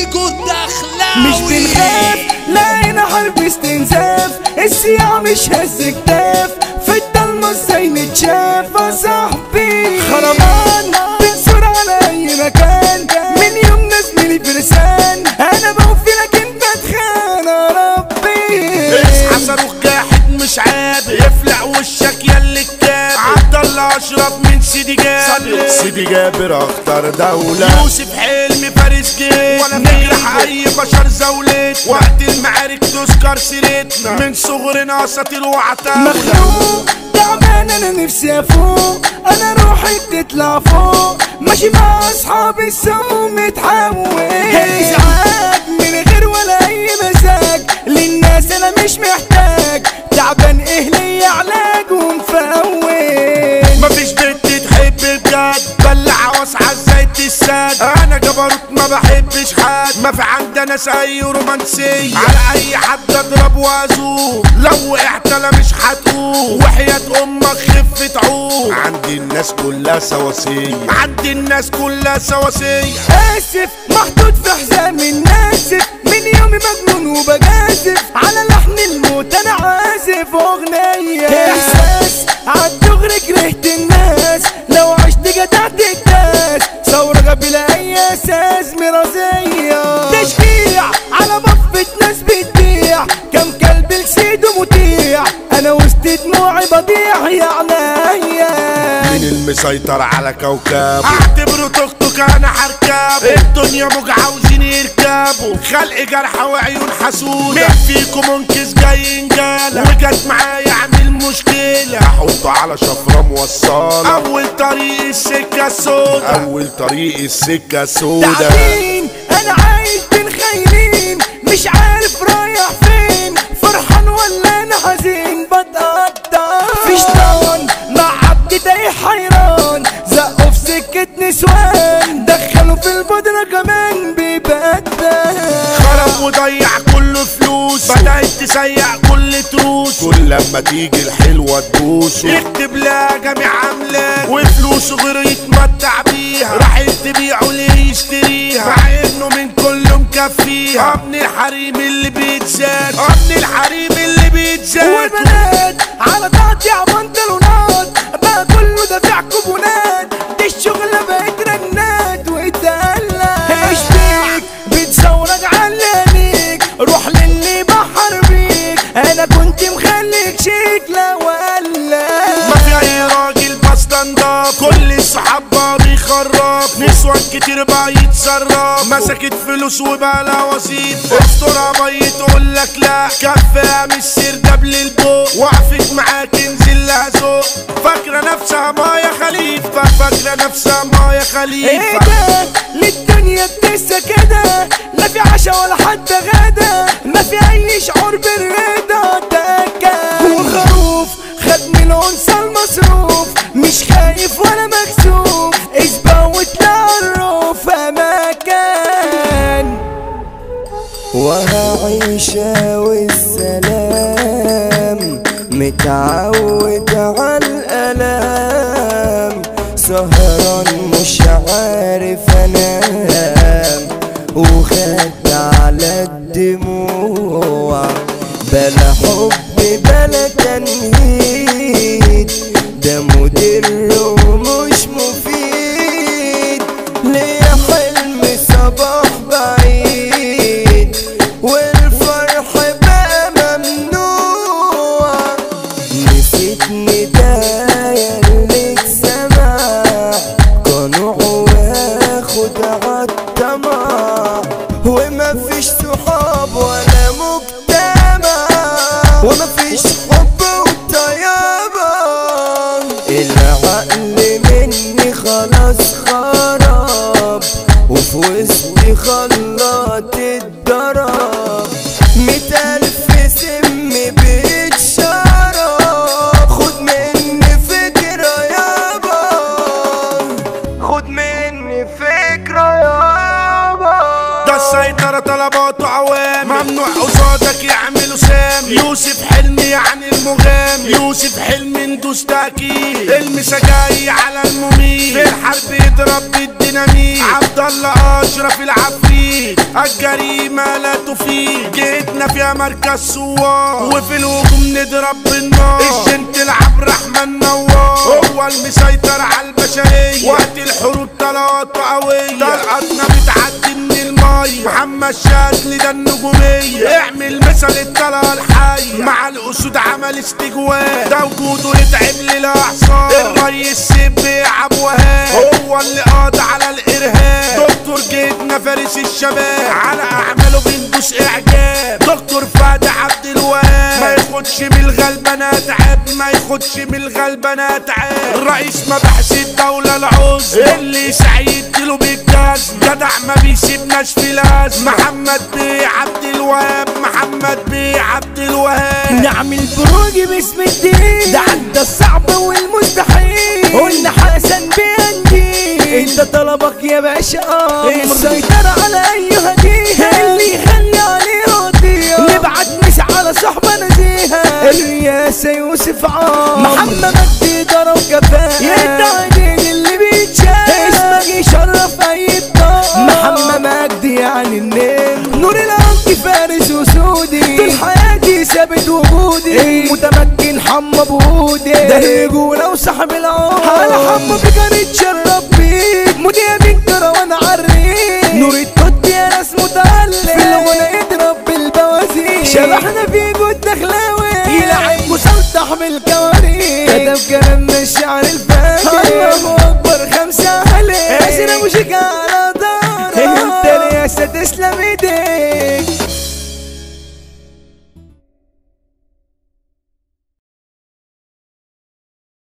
فيجو الدخلاوي مش بنخاف لقينا حرب استنزاف السياح مش هز كتاف في الضلمة ازاي نتشاف يا صاحبي خربان بنصور على اي مكان من يوم زميلي فرسان انا بوفي لكن بتخان يا ربي اصحى صاروخ جاحد مش عادي يفلع وشك ياللي الكاب عبد الله اشرف من سيدي جابر سيدي جابر اختار دولة يوسف حلمي فارس جيت ولا نجرح اي بشر زولت وقت المعارك تذكر سيرتنا من صغرنا اساطير وعتاولة مخنوق تعبان انا نفسي افوق انا روحي بتطلع فوق ماشي مع اصحابي السوق متحول ازعاج من غير ولا اي مزاج للناس انا مش محتاج تعبان ايه ليا علاج ومفول مفيش بنت تحب بجد بلع واسعى ازاي تساد انا جبروت ما بحبش حد ما في عندنا اي رومانسية على اي حد اضرب وازوق لو وقعت انا مش هتقوم وحياة امك خف تعوق عندي الناس كلها سواسية عندي الناس كلها سواسية اسف محطوط في حزام الناسف من يومي مجنون وبجازف على لحن الموت انا عازف اغنية احساس عالدغري كرهت الناس لو عشت جدعت الناس ثورة بلا اي اساس مرازية تشجيع على بفة ناس بتبيع كم كلب لسيده مطيع انا وسط دموعي بضيع يا عينيا مين المسيطر على كوكب اعتبره توك توك انا هركبه الدنيا موج عاوزين يركبوا خلق جرحى وعيون حسودة مين فيكم منكس جاي انجالة وجت معايا اعمل مشكلة احطه على شفرة موصلة اول طريق السكة السودا اول طريق السكة سودا تعبين انا عايش بين خاينين مش عارف رايح فين فرحان ولا انا حزين بتقطع في شيطان مع عبد تايه حيران زقوا في سكة نسوان دخلوا في البودرة كمان بيبدل خرب وضيع كل فلوس بدأت تسيع كل تروس كل لما تيجي الحلوة تبوسه يكتب لها جميع عملاك وفلوسه غير يتمتع بيها راح تبيعه ليه يشتريها مع انه من كله مكفيها ابن الحريم اللي بيتزاد ابن الحريم اللي بيتزاد والبنات على تقطيع بنطلونات بقى كله دافع كوبونات دي الشغلة بقت رنات واتقلق مش بيك بتصورك علانيك روح للي بحر بيك انا كنت مخليك شيك لا ولا ما في اي راجل بستنداب كل الصحاب بقى بيخرب نسوان كتير بقى يتصرف مسكت فلوس وبقى لها وظيفة استرها بي تقول لك لا كفاها مش سرداب للبوق وقفت معاك انزل لها ذوق فاكرة نفسها مايا خليفة فاكرة نفسها مايا ايه خليفة ده للدنيا بتنسى كده لا في عشا ولا حتى غدا ما في اي شعور بالرضا تكا والخروف خد من الانثى المصروف مش خايف ولا مكسوف اسبق وتعرف اماكن وهعيشها والسلام متعود على الألام سهران مش عارف انام وخدت على الدموع بلا حب بلا تنهيد ده مدر ومش مفيد ليا حلم صباح بعيد والفرح بقى ممنوع نسيت ندايا اللي سمع قنوع واخد عالطمع وما فيش صحاب ولا مجتمع وما فيش حب وطيابة العقل مني خلاص خراب وفي وسطي خلاط الضرب مية ألف سم بيتشرب خد مني فكرة يابا خد مني فكرة يابا ده السيطرة طلباته عوام ممنوع قصادك يعملوا سام يوسف حلمي يعني المغام يوسف حلم ندوس تأكيد المسجاي على المميت في الحرب يضرب بالديناميت عبد الله اشرف العفريت الجريمة لا تفيد جيتنا فيها مركز سوار وفي الهجوم نضرب بالنار الجنت عبد الرحمن نوار هو المسيطر على البشرية وقت الحروب طلقات قوية طلقاتنا بتعدي من المية محمد شاذلي ده النجومية اعمل مثل الطلقة الحية مع الأسود عمل استجواب ده وجوده يتعب للأعصاب الريس سيب بيلعب وهاب هو اللي قاضي على الإرهاب دكتور جيتنا فارس الشباب على أعماله بندوس إعجاب دكتور فهد عبد الوهاب ما ياخدش من الغلبانات عيب ما ياخدش من الغلبانات عيب رئيس مباحث الدولة العظمى اللي سعيد له بالجاز جدع ما بيسيبناش في لاز محمد بيه عبد الوهاب محمد بيه عبد الوهاب نعمل بروج باسم الدين ده عدى الصعب والمستحيل قلنا حسن بيندي انت طلبك يا باشا السيطرة على اي هدية اللي يخلي عليه راضية نبعت مش على صحبة نزيهة الرئاسة يوسف عام محمد مجدي ضرب كفاءة يدعي دين اللي بيتشاف اسمك يشرف اي بطاقة محمد مجدي يعني النيل نور العمق فارس وسودي طول حياتي ثابت وجودي متمكن حمى بودي ده الرجولة وصاحب العمر على حمى بجري اتشرب بيك مذيع بنكرة وانا عريك نور التوت يا ناس متألق في الغنى يضرب بالبوازيك شبحنا في جود دخلاوي يلعب مسلطح بالكوارث كتب كلامنا الشعر الفارغ